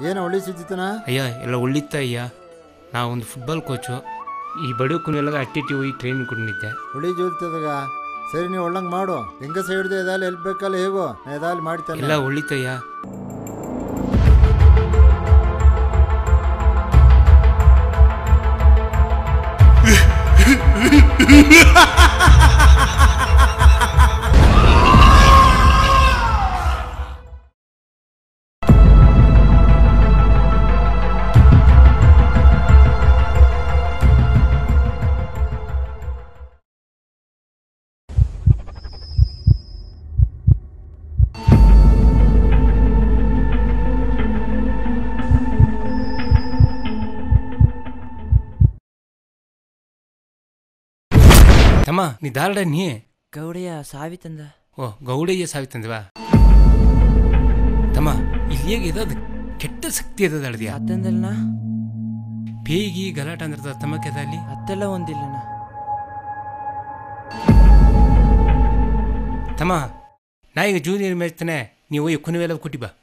ಏನು ಒಳ್ಳೆ ಸುದ್ದಿತನ ಅಯ್ಯ ಎಲ್ಲ ಒಳ್ಳಿತ್ತ ಅಯ್ಯ ನಾ ಒಂದು ಫುಟ್ಬಾಲ್ ಕೋಚು ಈ ಬಡ ಕುನೆಲ್ಲ ಅಟ್ಟಿಟಿ ಹೋಗಿ ಟ್ರೈನಿಂಗ್ ಕೊಟ್ಟಿದ್ದೆ ಒಳ್ಳೆ ಜೋಲ್ತದಾಗ ಸರಿ ನೀವು ಒಳ್ಳಂಗೆ ಮಾಡು ಹೆಂಗಸ ಹಿಡ್ದು ಎದಾಲಿ ಎಲ್ಲಿ ಬೇಕಲ್ಲ ಹೇಗೋ ನಾ ಎದಾಲಿ ಮಾಡ್ತಾನೆ ಎಲ್ಲ ಒಳ್ಳಿತಯ್ಯ ತಮ್ಮ ನೀ ದಾಲ್ಡ ನೀ ಗೌಡಯ್ಯ ಸಾವಿ ತಂದ ಓ ಗೌಡಯ್ಯ ಸಾವಿತ್ತಂದ್ವಾ ತಮ್ಮ ಇಲ್ಲಿ ಹೇಗೆ ಇರೋದು ಕೆಟ್ಟ ಶಕ್ತಿ ಅದ ಅಳ್ದಿಯ ಅತ್ತಂದಲ್ನ ಪೇಗಿ ಗಲಾಟ ಅಂದ್ರೆ ತಮ್ಮ ಕೆದಲ್ಲಿ ಅತ್ತೆಲ್ಲ ಒಂದಿಲ್ಲನ ತಮ್ಮ ನಾ ಈಗ ಜೂನಿಯರ್ ಮ್ಯಾಚ್ ತಾನೆ ನೀವು ಕುನಿವೆಲ್ಲ ಕೊಟ್ಟಿ ಬಾ